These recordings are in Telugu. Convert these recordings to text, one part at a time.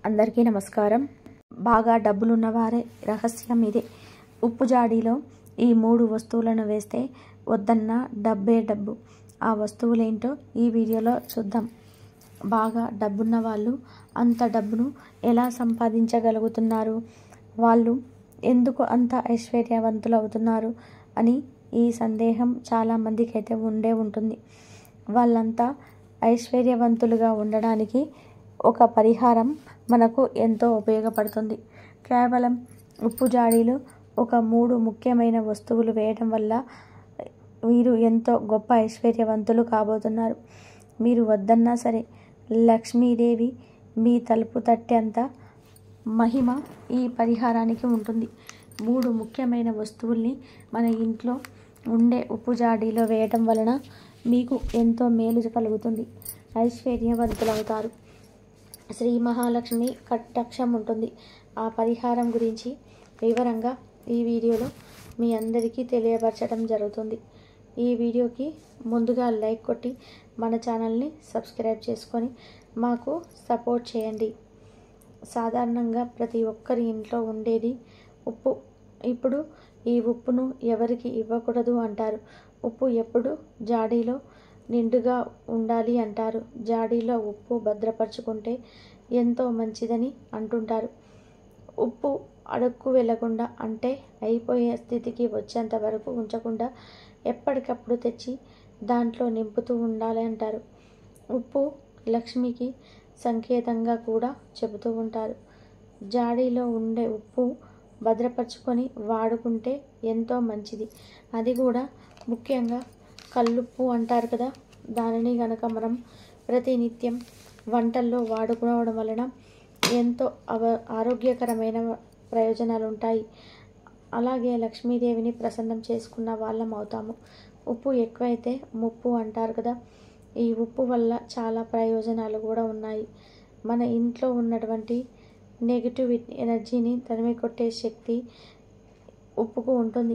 అందరికీ నమస్కారం బాగా డబ్బులున్నవారే రహస్యం ఇదే ఉప్పు జాడీలో ఈ మూడు వస్తువులను వేస్తే వద్దన్న డబ్బే డబ్బు ఆ వస్తువులేంటో ఈ వీడియోలో చూద్దాం బాగా డబ్బున్న వాళ్ళు అంత డబ్బును ఎలా సంపాదించగలుగుతున్నారు వాళ్ళు ఎందుకు అంత ఐశ్వర్యవంతులు అవుతున్నారు అని ఈ సందేహం చాలామందికి అయితే ఉండే ఉంటుంది వాళ్ళంతా ఐశ్వర్యవంతులుగా ఉండడానికి ఒక పరిహారం మనకు ఎంతో ఉపయోగపడుతుంది కేవలం ఉప్పు జాడీలు ఒక మూడు ముఖ్యమైన వస్తువులు వేయడం వల్ల మీరు ఎంతో గొప్ప ఐశ్వర్యవంతులు కాబోతున్నారు మీరు వద్దన్నా సరే లక్ష్మీదేవి మీ తలుపు తట్టేంత మహిమ ఈ పరిహారానికి ఉంటుంది మూడు ముఖ్యమైన వస్తువుల్ని మన ఇంట్లో ఉండే ఉప్పు జాడీలో వేయటం వలన మీకు ఎంతో మేలు కలుగుతుంది ఐశ్వర్యవంతులవుతారు శ్రీ మహాలక్ష్మి కటాక్షం ఉంటుంది ఆ పరిహారం గురించి వివరంగా ఈ వీడియోలో మీ అందరికీ తెలియపరచడం జరుగుతుంది ఈ వీడియోకి ముందుగా లైక్ కొట్టి మన ఛానల్ని సబ్స్క్రైబ్ చేసుకొని మాకు సపోర్ట్ చేయండి సాధారణంగా ప్రతి ఒక్కరి ఇంట్లో ఉండేది ఉప్పు ఇప్పుడు ఈ ఉప్పును ఎవరికి ఇవ్వకూడదు అంటారు ఉప్పు ఎప్పుడు జాడీలో నిండుగా ఉండాలి అంటారు జాడీలో ఉప్పు భద్రపరచుకుంటే ఎంతో మంచిదని అంటుంటారు ఉప్పు అడుక్కు వెళ్లకుండా అంటే అయిపోయే స్థితికి వచ్చేంత వరకు ఉంచకుండా ఎప్పటికప్పుడు తెచ్చి దాంట్లో నింపుతూ ఉండాలి అంటారు ఉప్పు లక్ష్మికి సంకేతంగా కూడా చెబుతూ ఉంటారు జాడీలో ఉండే ఉప్పు భద్రపరుచుకొని వాడుకుంటే ఎంతో మంచిది అది కూడా ముఖ్యంగా కల్లుప్పు అంటారు కదా దానిని గనక మనం ప్రతినిత్యం వంటల్లో వాడుకోవడం వలన ఎంతో అవ ఆరోగ్యకరమైన ప్రయోజనాలు ఉంటాయి అలాగే లక్ష్మీదేవిని ప్రసన్నం చేసుకున్న వాళ్ళం అవుతాము ఉప్పు ఎక్కువైతే ముప్పు అంటారు కదా ఈ ఉప్పు వల్ల చాలా ప్రయోజనాలు కూడా ఉన్నాయి మన ఇంట్లో ఉన్నటువంటి నెగిటివ్ ఎనర్జీని తరిమి కొట్టే శక్తి ఉప్పుకు ఉంటుంది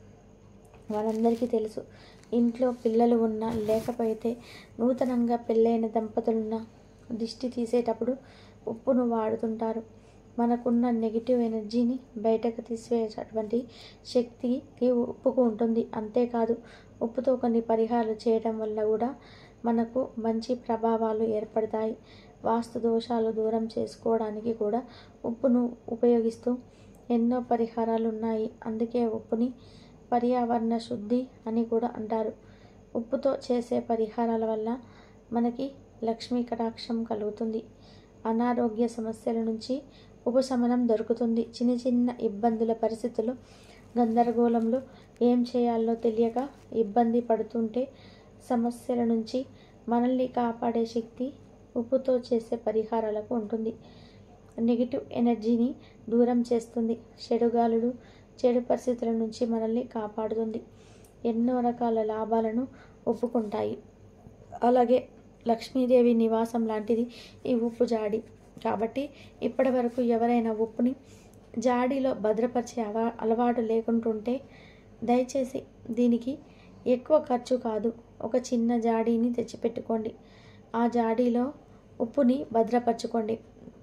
మనందరికీ తెలుసు ఇంట్లో పిల్లలు ఉన్నా లేకపోతే నూతనంగా పెళ్ళైన దంపతులున్న దిష్టి తీసేటప్పుడు ఉప్పును వాడుతుంటారు మనకున్న నెగిటివ్ ఎనర్జీని బయటకు తీసివేసేటువంటి శక్తి ఈ ఉప్పుకు ఉంటుంది అంతేకాదు ఉప్పుతో కొన్ని పరిహారాలు చేయడం వల్ల కూడా మనకు మంచి ప్రభావాలు ఏర్పడతాయి వాస్తు దోషాలు దూరం చేసుకోవడానికి కూడా ఉప్పును ఉపయోగిస్తూ ఎన్నో పరిహారాలు ఉన్నాయి అందుకే ఉప్పుని పర్యావరణ శుద్ధి అని కూడా అంటారు ఉప్పుతో చేసే పరిహారాల వల్ల మనకి లక్ష్మీ కటాక్షం కలుగుతుంది అనారోగ్య సమస్యల నుంచి ఉపశమనం దొరుకుతుంది చిన్న చిన్న ఇబ్బందుల పరిస్థితులు గందరగోళంలో ఏం చేయాలో తెలియక ఇబ్బంది పడుతుంటే సమస్యల నుంచి మనల్ని కాపాడే శక్తి ఉప్పుతో చేసే పరిహారాలకు ఉంటుంది నెగిటివ్ ఎనర్జీని దూరం చేస్తుంది చెడుగాలులు చెడు పరిస్థితుల నుంచి మనల్ని కాపాడుతుంది ఎన్నో రకాల లాభాలను ఒప్పుకుంటాయి అలాగే లక్ష్మీదేవి నివాసం లాంటిది ఈ ఉప్పు జాడి కాబట్టి ఇప్పటి వరకు ఎవరైనా ఉప్పుని జాడీలో భద్రపరిచే అవ అలవాటు లేకుంటుంటే దయచేసి దీనికి ఎక్కువ ఖర్చు కాదు ఒక చిన్న జాడీని తెచ్చిపెట్టుకోండి ఆ జాడీలో ఉప్పుని భద్రపరచుకోండి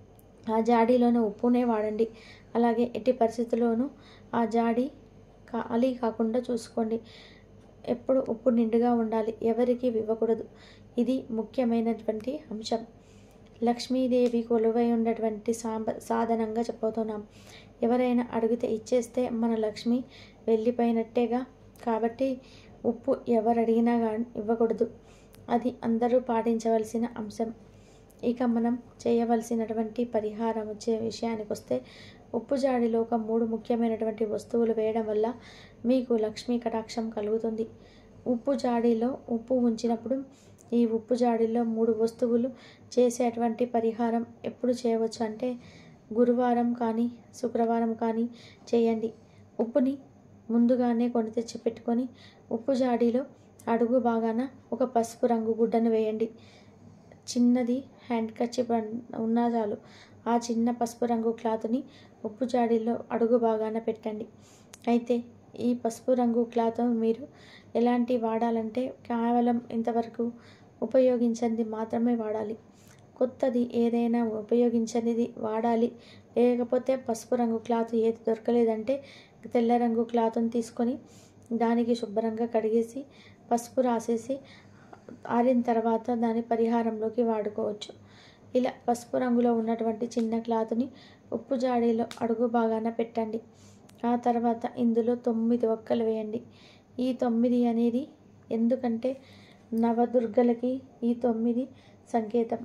ఆ జాడీలోనే ఉప్పునే వాడండి అలాగే ఎట్టి పరిస్థితుల్లోనూ ఆ జాడి ఖాళీ కాకుండా చూసుకోండి ఎప్పుడు ఉప్పు నిండుగా ఉండాలి ఎవరికి ఇవ్వకూడదు ఇది ముఖ్యమైనటువంటి అంశం లక్ష్మీదేవి కొలువై ఉన్నటువంటి సాంబ సాధనంగా చెప్పబోతున్నాం ఎవరైనా అడిగితే ఇచ్చేస్తే మన లక్ష్మి వెళ్ళిపోయినట్టేగా కాబట్టి ఉప్పు ఎవరు అడిగినా కానీ ఇవ్వకూడదు అది అందరూ పాటించవలసిన అంశం ఇక మనం చేయవలసినటువంటి పరిహారం వచ్చే విషయానికి వస్తే ఉప్పు జాడిలో ఒక మూడు ముఖ్యమైనటువంటి వస్తువులు వేయడం వల్ల మీకు లక్ష్మీ కటాక్షం కలుగుతుంది ఉప్పు జాడీలో ఉప్పు ఉంచినప్పుడు ఈ ఉప్పు జాడీలో మూడు వస్తువులు చేసేటువంటి పరిహారం ఎప్పుడు చేయవచ్చు అంటే గురువారం కానీ శుక్రవారం కానీ చేయండి ఉప్పుని ముందుగానే కొని తెచ్చి పెట్టుకొని ఉప్పు జాడీలో అడుగు బాగాన ఒక పసుపు రంగు గుడ్డను వేయండి చిన్నది హ్యాండ్ కచ్చిప్ ఉన్నా చాలు ఆ చిన్న పసుపు రంగు క్లాత్ని ఉప్పు జాడీలో అడుగు బాగాన పెట్టండి అయితే ఈ పసుపు రంగు క్లాత్ మీరు ఎలాంటి వాడాలంటే కేవలం ఇంతవరకు ఉపయోగించింది మాత్రమే వాడాలి కొత్తది ఏదైనా ఉపయోగించనిది వాడాలి లేకపోతే పసుపు రంగు క్లాత్ ఏది దొరకలేదంటే తెల్ల రంగు క్లాత్ని తీసుకొని దానికి శుభ్రంగా కడిగేసి పసుపు రాసేసి ఆరిన తర్వాత దాని పరిహారంలోకి వాడుకోవచ్చు ఇలా పసుపు రంగులో ఉన్నటువంటి చిన్న క్లాత్ని ఉప్పు జాడీలో అడుగు భాగాన పెట్టండి ఆ తర్వాత ఇందులో తొమ్మిది ఒక్కలు వేయండి ఈ తొమ్మిది అనేది ఎందుకంటే నవదుర్గలకి ఈ తొమ్మిది సంకేతం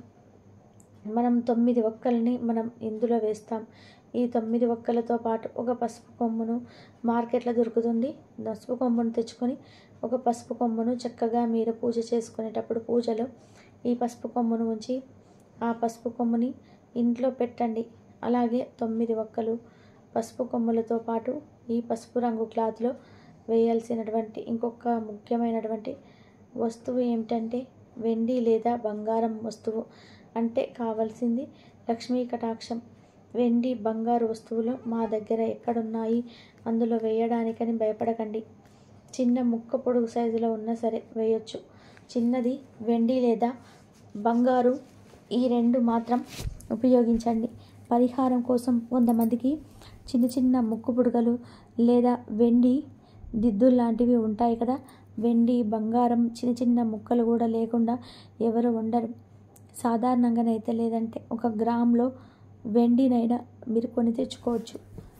మనం తొమ్మిది ఒక్కల్ని మనం ఇందులో వేస్తాం ఈ తొమ్మిది ఒక్కలతో పాటు ఒక పసుపు కొమ్మును మార్కెట్లో దొరుకుతుంది పసుపు కొమ్మును తెచ్చుకొని ఒక పసుపు కొమ్మును చక్కగా మీరు పూజ చేసుకునేటప్పుడు పూజలో ఈ పసుపు కొమ్మును ఉంచి ఆ పసుపు కొమ్ముని ఇంట్లో పెట్టండి అలాగే తొమ్మిది ఒక్కలు పసుపు కొమ్ములతో పాటు ఈ పసుపు రంగు క్లాత్లో వేయాల్సినటువంటి ఇంకొక ముఖ్యమైనటువంటి వస్తువు ఏమిటంటే వెండి లేదా బంగారం వస్తువు అంటే కావాల్సింది లక్ష్మీ కటాక్షం వెండి బంగారు వస్తువులు మా దగ్గర ఎక్కడున్నాయి అందులో వేయడానికని భయపడకండి చిన్న ముక్క పొడుగు సైజులో ఉన్నా సరే వేయొచ్చు చిన్నది వెండి లేదా బంగారు ఈ రెండు మాత్రం ఉపయోగించండి పరిహారం కోసం కొంతమందికి చిన్న చిన్న ముక్కు పుడకలు లేదా వెండి దిద్దులు లాంటివి ఉంటాయి కదా వెండి బంగారం చిన్న చిన్న ముక్కలు కూడా లేకుండా ఎవరు ఉండరు సాధారణంగానైతే లేదంటే ఒక గ్రామ్లో వెండినైనా మీరు కొని తెచ్చుకోవచ్చు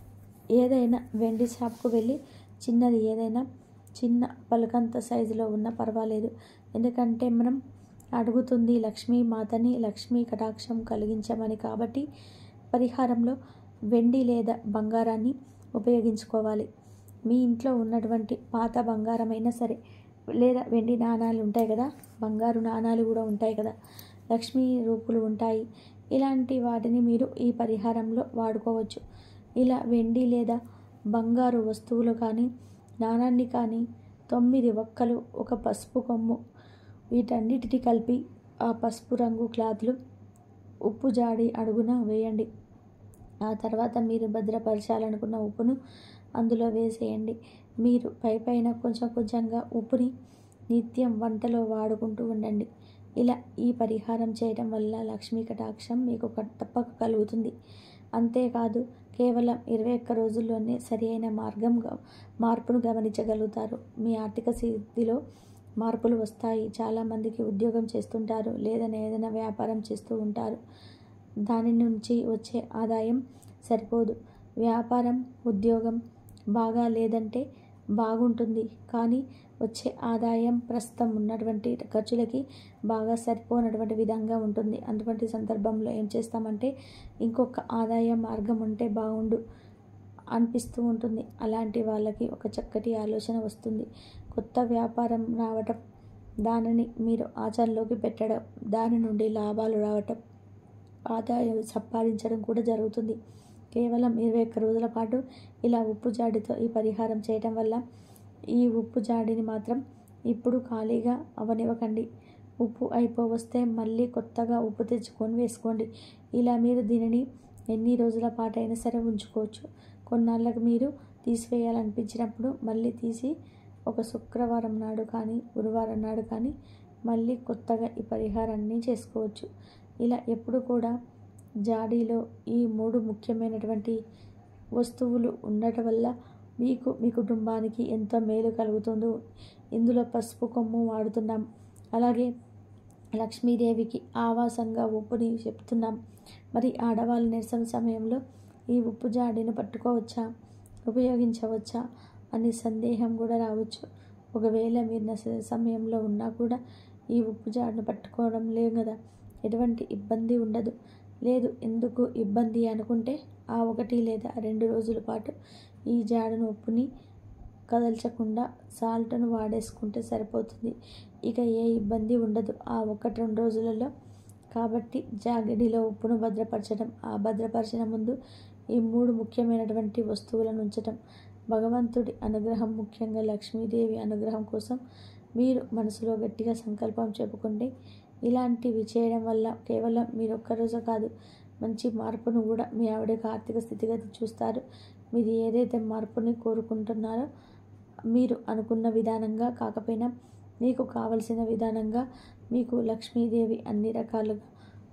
ఏదైనా వెండి షాప్కు వెళ్ళి చిన్నది ఏదైనా చిన్న పలకంత సైజులో ఉన్నా పర్వాలేదు ఎందుకంటే మనం అడుగుతుంది లక్ష్మీ మాతని లక్ష్మీ కటాక్షం కలిగించమని కాబట్టి పరిహారంలో వెండి లేదా బంగారాన్ని ఉపయోగించుకోవాలి మీ ఇంట్లో ఉన్నటువంటి పాత బంగారమైనా సరే లేదా వెండి నాణాలు ఉంటాయి కదా బంగారు నాణాలు కూడా ఉంటాయి కదా లక్ష్మీ రూపులు ఉంటాయి ఇలాంటి వాటిని మీరు ఈ పరిహారంలో వాడుకోవచ్చు ఇలా వెండి లేదా బంగారు వస్తువులు కానీ నాణాన్ని కానీ తొమ్మిది ఒక్కలు ఒక పసుపు కొమ్ము వీటన్నిటిని కలిపి ఆ పసుపు రంగు క్లాత్లు ఉప్పు జాడి అడుగున వేయండి ఆ తర్వాత మీరు భద్రపరచాలనుకున్న ఉప్పును అందులో వేసేయండి మీరు పై పైన కొంచెం కొంచెంగా ఉప్పుని నిత్యం వంటలో వాడుకుంటూ ఉండండి ఇలా ఈ పరిహారం చేయడం వల్ల లక్ష్మీ కటాక్షం మీకు క- తప్పక కలుగుతుంది అంతేకాదు కేవలం ఇరవై ఒక్క రోజుల్లోనే సరి అయిన మార్గం గ- మార్పును గమనించగలుగుతారు మీ ఆర్థిక స్థితిలో మార్పులు వస్తాయి చాలామందికి ఉద్యోగం చేస్తుంటారు లేదని ఏదైనా వ్యాపారం చేస్తూ ఉంటారు దాని నుంచి వచ్చే ఆదాయం సరిపోదు వ్యాపారం ఉద్యోగం బాగా లేదంటే బాగుంటుంది కానీ వచ్చే ఆదాయం ప్రస్తుతం ఉన్నటువంటి ఖర్చులకి బాగా సరిపోనటువంటి విధంగా ఉంటుంది అటువంటి సందర్భంలో ఏం చేస్తామంటే ఇంకొక ఆదాయ మార్గం ఉంటే బాగుండు అనిపిస్తూ ఉంటుంది అలాంటి వాళ్ళకి ఒక చక్కటి ఆలోచన వస్తుంది కొత్త వ్యాపారం రావటం దానిని మీరు ఆచరణలోకి పెట్టడం దాని నుండి లాభాలు రావటం ఆదాయం సంపాదించడం కూడా జరుగుతుంది కేవలం ఇరవై ఒక్క రోజుల పాటు ఇలా ఉప్పు జాడితో ఈ పరిహారం చేయటం వల్ల ఈ ఉప్పు జాడిని మాత్రం ఇప్పుడు ఖాళీగా అవనివ్వకండి ఉప్పు అయిపోవస్తే మళ్ళీ కొత్తగా ఉప్పు తెచ్చుకొని వేసుకోండి ఇలా మీరు దీనిని ఎన్ని రోజుల పాటు అయినా సరే ఉంచుకోవచ్చు కొన్నాళ్ళకు మీరు తీసివేయాలనిపించినప్పుడు మళ్ళీ తీసి ఒక శుక్రవారం నాడు కానీ గురువారం నాడు కానీ మళ్ళీ కొత్తగా ఈ పరిహారాన్ని చేసుకోవచ్చు ఇలా ఎప్పుడు కూడా జాడీలో ఈ మూడు ముఖ్యమైనటువంటి వస్తువులు ఉండటం వల్ల మీకు మీ కుటుంబానికి ఎంతో మేలు కలుగుతుందో ఇందులో పసుపు కొమ్ము వాడుతున్నాం అలాగే లక్ష్మీదేవికి ఆవాసంగా ఉప్పుని చెప్తున్నాం మరి ఆడవాళ్ళ నిరసన సమయంలో ఈ ఉప్పు జాడీని పట్టుకోవచ్చా ఉపయోగించవచ్చా అనే సందేహం కూడా రావచ్చు ఒకవేళ మీరు నశ సమయంలో ఉన్నా కూడా ఈ ఉప్పు జాడను పట్టుకోవడం లేదు కదా ఎటువంటి ఇబ్బంది ఉండదు లేదు ఎందుకు ఇబ్బంది అనుకుంటే ఆ ఒకటి లేదా రెండు రోజుల పాటు ఈ జాడను ఉప్పుని కదల్చకుండా సాల్ట్ను వాడేసుకుంటే సరిపోతుంది ఇక ఏ ఇబ్బంది ఉండదు ఆ ఒకటి రెండు రోజులలో కాబట్టి జాగడిలో ఉప్పును భద్రపరచడం ఆ భద్రపరచిన ముందు ఈ మూడు ముఖ్యమైనటువంటి వస్తువులను ఉంచటం భగవంతుడి అనుగ్రహం ముఖ్యంగా లక్ష్మీదేవి అనుగ్రహం కోసం మీరు మనసులో గట్టిగా సంకల్పం చెప్పుకుంటే ఇలాంటివి చేయడం వల్ల కేవలం మీరు ఒక్కరోజు కాదు మంచి మార్పును కూడా మీ ఆవిడకి ఆర్థిక స్థితిగతి చూస్తారు మీరు ఏదైతే మార్పుని కోరుకుంటున్నారో మీరు అనుకున్న విధానంగా కాకపోయినా మీకు కావలసిన విధానంగా మీకు లక్ష్మీదేవి అన్ని రకాలుగా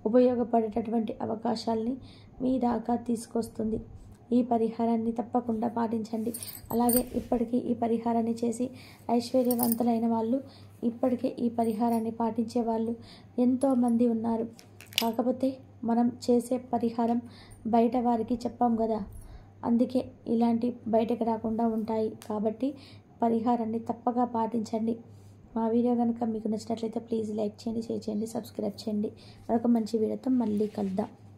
ఉపయోగపడేటటువంటి అవకాశాల్ని మీ దాకా తీసుకొస్తుంది ఈ పరిహారాన్ని తప్పకుండా పాటించండి అలాగే ఇప్పటికీ ఈ పరిహారాన్ని చేసి ఐశ్వర్యవంతులైన వాళ్ళు ఇప్పటికే ఈ పరిహారాన్ని పాటించే వాళ్ళు ఎంతోమంది ఉన్నారు కాకపోతే మనం చేసే పరిహారం బయట వారికి చెప్పాం కదా అందుకే ఇలాంటి బయటకు రాకుండా ఉంటాయి కాబట్టి పరిహారాన్ని తప్పగా పాటించండి మా వీడియో కనుక మీకు నచ్చినట్లయితే ప్లీజ్ లైక్ చేయండి షేర్ చేయండి సబ్స్క్రైబ్ చేయండి మరొక మంచి వీడియోతో మళ్ళీ కలుద్దాం